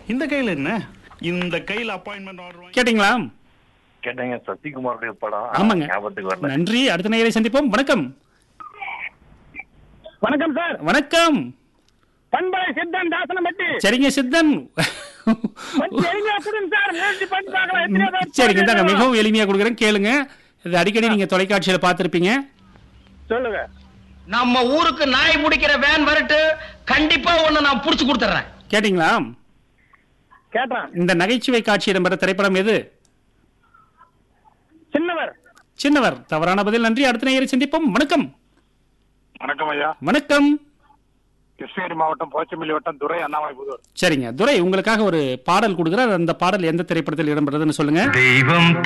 இந்த கையில என்ன இந்த கையில அப்பாயின்மெண்ட் ஆர்டர் கேட்டீங்களா கேட்டேங்க சசிகுமாருடைய படம் ஆமாங்க ஞாபகத்துக்கு வரல நன்றி அடுத்த நேயரை சந்திப்போம் வணக்கம் வணக்கம் சார் வணக்கம் பண்பலை சித்தன் தாசனப்பட்டி சரிங்க சித்தன் கொஞ்சம் எளிமையா கொடுங்க சார் முயற்சி பண்ணி பார்க்கலாம் எத்தனையோ பேர் சரிங்க இந்தாங்க பாருங்க. மிகவும் எளிமையா கொடுக்குறேன் கேளுங்க இது அடிக்கடி நீங்க தொலைக்காட்சியில பார்த்திருப்பீங்க சொல்லுங்க நம்ம ஊருக்கு நாய் பிடிக்கிற வேன் வரட்டு கண்டிப்பா ஒண்ணு நான் புடிச்சு கொடுத்துறேன் கேட்டீங்களா கேட்டான் இந்த நகைச்சுவை காட்சி இடம்பெற திரைப்படம் எது சின்னவர் சின்னவர் தவறான பதில் நன்றி அடுத்த நேயரை சந்திப்போம் வணக்கம் வணக்கம் ஐயா வணக்கம் கிருஷ்ணகிரி மாவட்டம் போச்சமில்லி வட்டம் துரை அண்ணாமலை புதூர் சரிங்க துரை உங்களுக்காக ஒரு பாடல் கொடுக்குறார் அந்த பாடல் எந்த திரைப்படத்தில் இடம்பெறதுன்னு சொல்லுங்க தெய்வம்